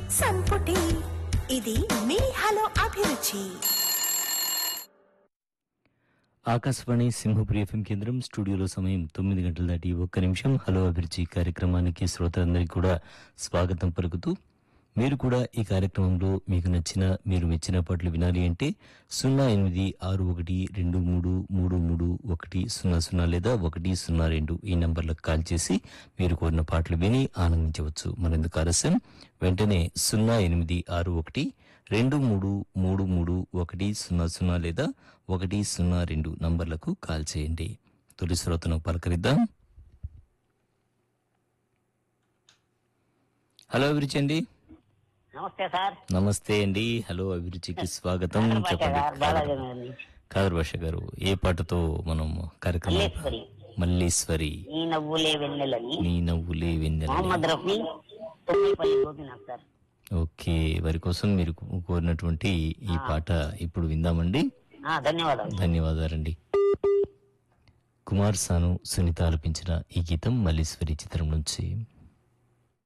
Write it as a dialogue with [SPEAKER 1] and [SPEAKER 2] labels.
[SPEAKER 1] సంపుటి ఇది మీ హలో అభిరుచి
[SPEAKER 2] ఆకాశవాణి సింహపురి ఎఫ్ఎం కేంద్రం స్టూడియోలో సమయం తొమ్మిది గంటల దాటి ఒక్క నిమిషం హలో అభిరుచి కార్యక్రమానికి శ్రోతలందరికీ కూడా స్వాగతం పలుకుతూ మీరు కూడా ఈ కార్యక్రమంలో మీకు నచ్చిన మీరు మెచ్చిన పాటలు వినాలి అంటే సున్నా ఎనిమిది ఆరు ఒకటి రెండు మూడు మూడు మూడు ఒకటి సున్నా సున్నా లేదా ఒకటి సున్నా రెండు ఈ నంబర్లకు కాల్ చేసి మీరు కోరిన పాటలు విని ఆనందించవచ్చు మరెందుకు ఆలస్యం వెంటనే సున్నా ఎనిమిది ఆరు ఒకటి రెండు మూడు మూడు మూడు ఒకటి సున్నా సున్నా లేదా ఒకటి సున్నా రెండు నంబర్లకు కాల్ చేయండి తొలి శ్రోతను పలకరిద్దాం హలో అభిరుచి అండి
[SPEAKER 3] నమస్తే సార్
[SPEAKER 2] నమస్తే అండి హలో అభిరుచికి స్వాగతం
[SPEAKER 3] భాష
[SPEAKER 2] చెప్పండి
[SPEAKER 3] గారు బాలాజీ గారిని.
[SPEAKER 2] కాదర్ భాష గారు ఏ పాటతో మనం కార్యక్రమం
[SPEAKER 3] మల్లేశ్వరి
[SPEAKER 2] మల్లీశ్వరి
[SPEAKER 3] ఈ నవ్వులే వెన్నెలని
[SPEAKER 2] నీ నవ్వులే వెన్నెల
[SPEAKER 3] మొహమ్మద్ రఫీ తొమ్మిపల్లి గోపినాథ్ సార్
[SPEAKER 2] ఓకే వారి కోసం మీరు కోరినటువంటి ఈ పాట ఇప్పుడు విందామండి
[SPEAKER 3] ఆ, ధన్యవాదాలు
[SPEAKER 2] ధన్యవాదాలండి కుమార్ సాను సునీత ఆలపించిన ఈ గీతం మల్లీశ్వరి చిత్రం నుంచి